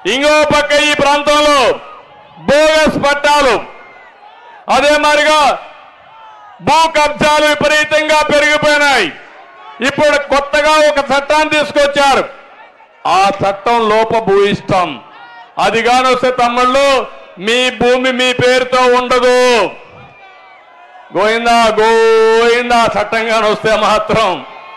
ఇంకో పక్క ఈ ప్రాంతంలో బోగస్ పట్టాలు అదే మాదిరిగా భూ కబ్జాలు విపరీతంగా పెరిగిపోయినాయి ఇప్పుడు కొత్తగా ఒక చట్టాన్ని తీసుకొచ్చారు ఆ చట్టం లోపభూయిష్టం అది కానొస్తే తమ్ముళ్ళు మీ భూమి మీ పేరుతో ఉండదు గోయిందా గోయిందా చట్టం కానొస్తే మాత్రం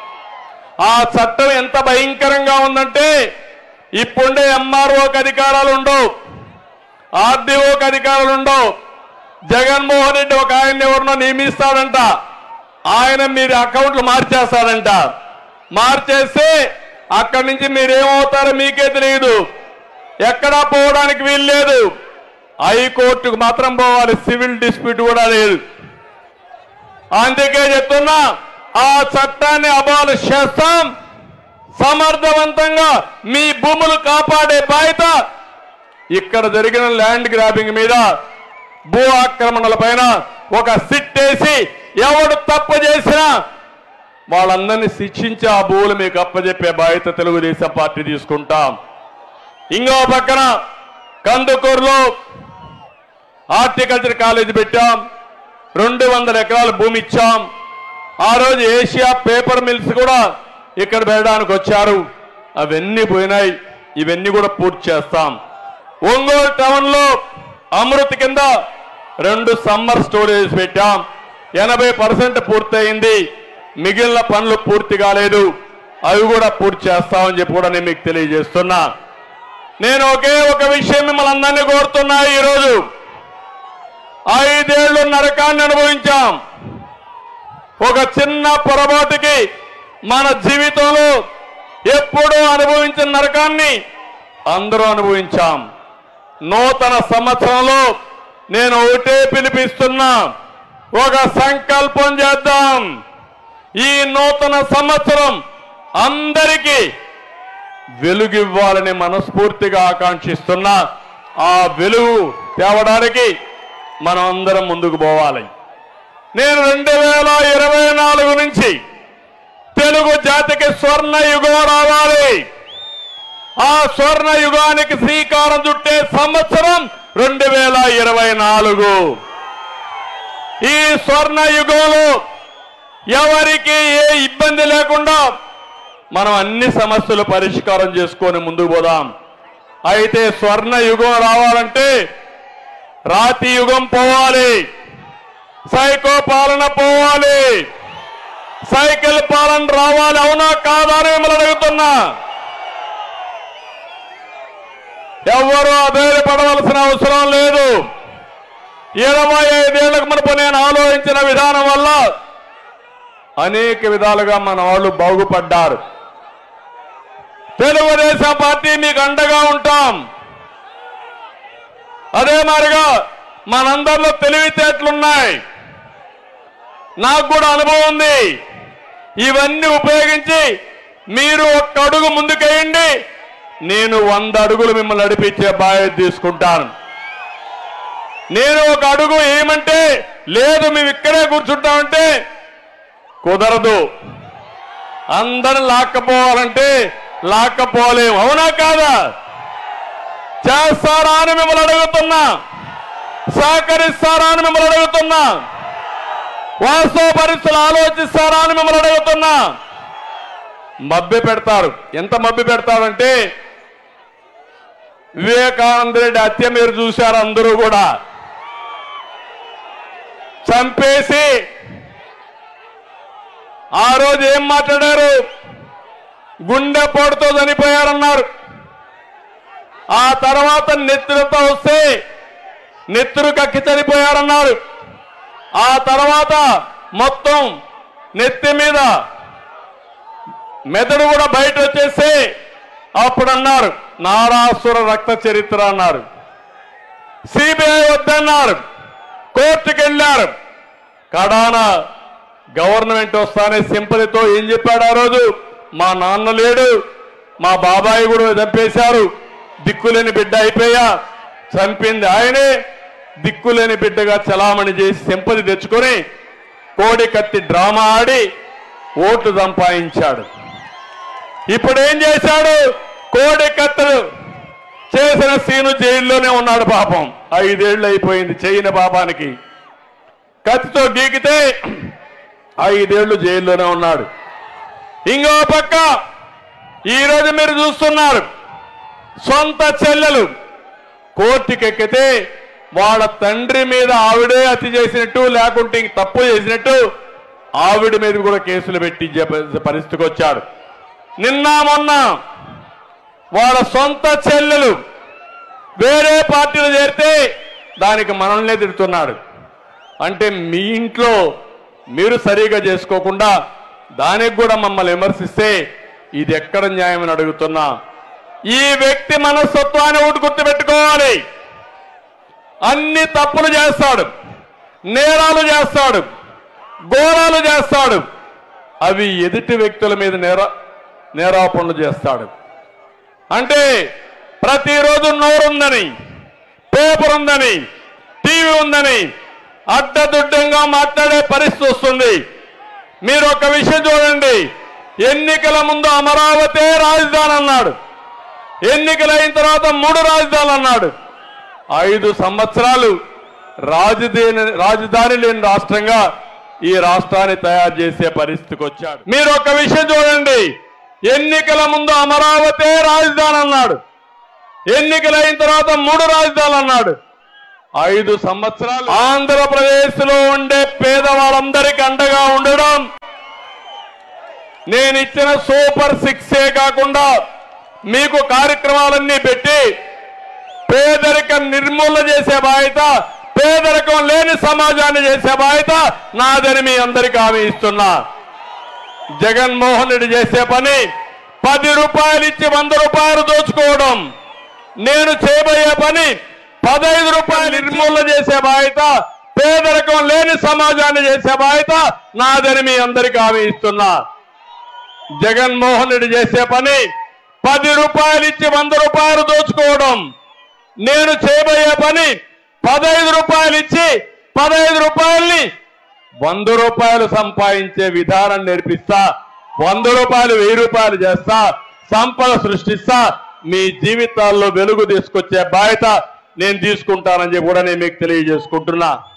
ఆ చట్టం ఎంత భయంకరంగా ఉందంటే ఇప్పుండే ఎంఆర్ఓకి అధికారాలు ఉండవు ఆర్డీఓకి అధికారాలు ఉండవు జగన్మోహన్ రెడ్డి ఒక ఆయన ఎవరినో నియమిస్తాడంట ఆయన మీరు అకౌంట్లు మార్చేస్తాడంట మార్చేస్తే అక్కడి నుంచి మీరేమవుతారో మీకే తెలియదు ఎక్కడా పోవడానికి వీలు లేదు హైకోర్టుకు మాత్రం పోవాలి సివిల్ డిస్ప్యూట్ కూడా లేదు అందుకే చెప్తున్నా ఆ చట్టాన్ని అమలు చేస్తాం సమర్థవంతంగా మీ భూములు కాపాడే బాధ్యత ఇక్కడ జరిగిన ల్యాండ్ గ్రాబింగ్ మీద భూ ఆక్రమణల పైన ఒక సిట్ వేసి ఎవడు తప్పు చేసినా వాళ్ళందరినీ శిక్షించి ఆ భూములు మీకు అప్పజెప్పే బాధ్యత తెలుగుదేశం పార్టీ తీసుకుంటాం ఇంకో పక్కన కందుకూరులో హార్టికల్చర్ కాలేజ్ పెట్టాం రెండు వందల ఎకరాల భూమి ఇచ్చాం ఆ రోజు ఏషియా పేపర్ మిల్స్ కూడా ఇక్కడ పెట్టడానికి వచ్చారు అవన్నీ పోయినాయి ఇవన్నీ కూడా పూర్తి చేస్తాం ఒంగోలు టౌన్ లో అమృత్ కింద రెండు సమ్మర్ స్టోరేజ్ పెట్టాం ఎనభై పర్సెంట్ పూర్తయింది మిగిలిన పనులు పూర్తి కాలేదు అవి కూడా పూర్తి చేస్తామని చెప్పి కూడా నేను మీకు తెలియజేస్తున్నా నేను ఒకే ఒక విషయం మిమ్మల్ని అందరినీ కోరుతున్నా ఈరోజు ఐదేళ్లు నరకాన్ని అనుభవించాం ఒక చిన్న పొరపాటుకి మన జీవితంలో ఎప్పుడూ అనుభవించిన నరకాన్ని అందరూ అనుభవించాం నూతన సంవత్సరంలో నేను ఒకటే పిలిపిస్తున్నా ఒక సంకల్పం చేద్దాం ఈ నూతన సంవత్సరం అందరికీ వెలుగివ్వాలని మనస్ఫూర్తిగా ఆకాంక్షిస్తున్నా ఆ వెలుగు తేవడానికి మనం అందరం ముందుకు పోవాలి నేను రెండు వేల ఇరవై నాలుగు నుంచి తెలుగు జాతికి స్వర్ణ యుగం రావాలి ఆ స్వర్ణ యుగానికి శ్రీకారం చుట్టే సంవత్సరం రెండు వేల ఇరవై నాలుగు ఈ స్వర్ణ యుగంలో ఎవరికి ఏ ఇబ్బంది లేకుండా మనం అన్ని సమస్యలు పరిష్కారం చేసుకొని ముందుకు పోదాం అయితే స్వర్ణ యుగం రావాలంటే రాతి యుగం పోవాలి సైకో పాలన పోవాలి సైకిల్ పాలన రావాలి అవునా కాదా అని మిమ్మల్ని అడుగుతున్నా ఎవ్వరూ అధైర్యపడవలసిన అవసరం లేదు ఇరవై ఐదేళ్లకు మునుపు నేను ఆలోచించిన విధానం వల్ల అనేక విధాలుగా మన వాళ్ళు బాగుపడ్డారు తెలుగుదేశం పార్టీ మీకు అండగా ఉంటాం అదే మాదిరిగా మనందరిలో తెలివితేటలున్నాయి నాకు కూడా అనుభవం ఉంది ఇవన్నీ ఉపయోగించి మీరు ఒక్క అడుగు ముందుకేయండి నేను వంద అడుగులు మిమ్మల్ని నడిపించే బాధ్యత తీసుకుంటాను నేను ఒక అడుగు ఏమంటే లేదు మేము ఇక్కడే కూర్చుంటామంటే కుదరదు అందరిని లాక్కపోవాలంటే లాక్కపోలేము అవునా కాదా చేస్తారా అని మిమ్మల్ని అడుగుతున్నా సహకరిస్తారా అని మిమ్మల్ని అడుగుతున్నా వాస్తవ పరిస్థితులు ఆలోచిస్తారా అని మిమ్మల్ని అడుగుతున్నా మభ్య పెడతారు ఎంత మభ్య పెడతారంటే వివేకానంద రెడ్డి హత్య మీరు చూశారు అందరూ కూడా చంపేసి ఆ రోజు ఏం మాట్లాడారు గుండెపోటుతో చనిపోయారన్నారు ఆ తర్వాత నెత్తులతో వస్తే నెత్తురు కక్కి చనిపోయారన్నారు ఆ తర్వాత మొత్తం నెత్తి మీద మెదడు కూడా బయట వచ్చేసి అప్పుడు అన్నారు నారాసుర రక్త చరిత్ర అన్నారు సిబిఐ వద్దన్నారు కోర్టుకు వెళ్ళారు కడాన గవర్నమెంట్ వస్తానే సింపతితో ఏం చెప్పాడు ఆ రోజు మా నాన్న లేడు మా బాబాయి కూడా చంపేశారు దిక్కులేని బిడ్డ అయిపోయా చంపింది ఆయనే దిక్కులేని బిడ్డగా చలామణి చేసి సింపతి తెచ్చుకొని కోడి కత్తి డ్రామా ఆడి ఓట్లు సంపాదించాడు ఇప్పుడు ఏం చేశాడు కోడి కత్తులు చేసిన సీను జైల్లోనే ఉన్నాడు పాపం ఐదేళ్లు అయిపోయింది చేయని పాపానికి కత్తితో గీకితే ఐదేళ్లు జైల్లోనే ఉన్నాడు ఇంకో పక్క ఈరోజు మీరు చూస్తున్నారు సొంత చెల్లెలు కోర్టుకెక్కితే వాళ్ళ తండ్రి మీద ఆవిడే హత్య చేసినట్టు లేకుంటే ఇంక తప్పు చేసినట్టు ఆవిడ మీద కూడా కేసులు పెట్టి జప- పరిస్థితికి వచ్చాడు నిన్న మొన్న వాళ్ళ సొంత చెల్లెలు వేరే పార్టీలు చేరితే దానికి మనల్నే తిడుతున్నాడు అంటే మీ ఇంట్లో మీరు సరిగా చేసుకోకుండా దానికి కూడా మమ్మల్ని విమర్శిస్తే ఇది ఎక్కడ న్యాయం అని అడుగుతున్నా ఈ వ్యక్తి మనస్తత్వాన్ని ఒకటి గుర్తుపెట్టుకోవాలి అన్ని తప్పులు చేస్తాడు నేరాలు చేస్తాడు ఘోరాలు చేస్తాడు అవి ఎదుటి వ్యక్తుల మీద నేర నేరాపణలు చేస్తాడు అంటే ప్రతిరోజు నోరుందని పేపర్ ఉందని టీవీ ఉందని అడ్డదుడ్డంగా మాట్లాడే పరిస్థితి వస్తుంది మీరు ఒక విషయం చూడండి ఎన్నికల ముందు అమరావతి రాజధాని అన్నాడు ఎన్నికలైన తర్వాత మూడు రాజధానులు అన్నాడు ఐదు సంవత్సరాలు రాజధాని రాజధాని లేని రాష్ట్రంగా ఈ రాష్ట్రాన్ని తయారు చేసే పరిస్థితికి వచ్చాడు మీరు ఒక విషయం చూడండి ఎన్నికల ముందు అమరావతి రాజధాని అన్నాడు ఎన్నికలైన తర్వాత మూడు రాజధానులు అన్నాడు ఐదు సంవత్సరాలు ఆంధ్రప్రదేశ్ లో ఉండే పేదవాళ్ళందరికీ అండగా ఉండడం నేను ఇచ్చిన సూపర్ సిక్సే కాకుండా మీకు కార్యక్రమాలన్నీ పెట్టి పేదరికం నిర్మూలన చేసే బాధ్యత పేదరికం లేని సమాజాన్ని చేసే బాధ్యత నాదని మీ అందరికీ హామీ ఇస్తున్నా జగన్మోహన్ రెడ్డి చేసే పని పది రూపాయలు ఇచ్చి వంద రూపాయలు దోచుకోవడం నేను చేయబోయే పని పదహైదు రూపాయలు నిర్మూలన చేసే బాధ్యత పేదరికం లేని సమాజాన్ని చేసే బాధ్యత నాదని మీ అందరికీ హామీ ఇస్తున్నా జగన్మోహన్ రెడ్డి చేసే పని పది రూపాయలు ఇచ్చి వంద రూపాయలు దోచుకోవడం నేను చేయబోయే పని పదహైదు రూపాయలు ఇచ్చి పదహైదు రూపాయల్ని వంద రూపాయలు సంపాదించే విధానం నేర్పిస్తా వంద రూపాయలు వెయ్యి రూపాయలు చేస్తా సంపద సృష్టిస్తా మీ జీవితాల్లో వెలుగు తీసుకొచ్చే బాధ్యత నేను తీసుకుంటానని చెప్పి కూడా నేను మీకు తెలియజేసుకుంటున్నా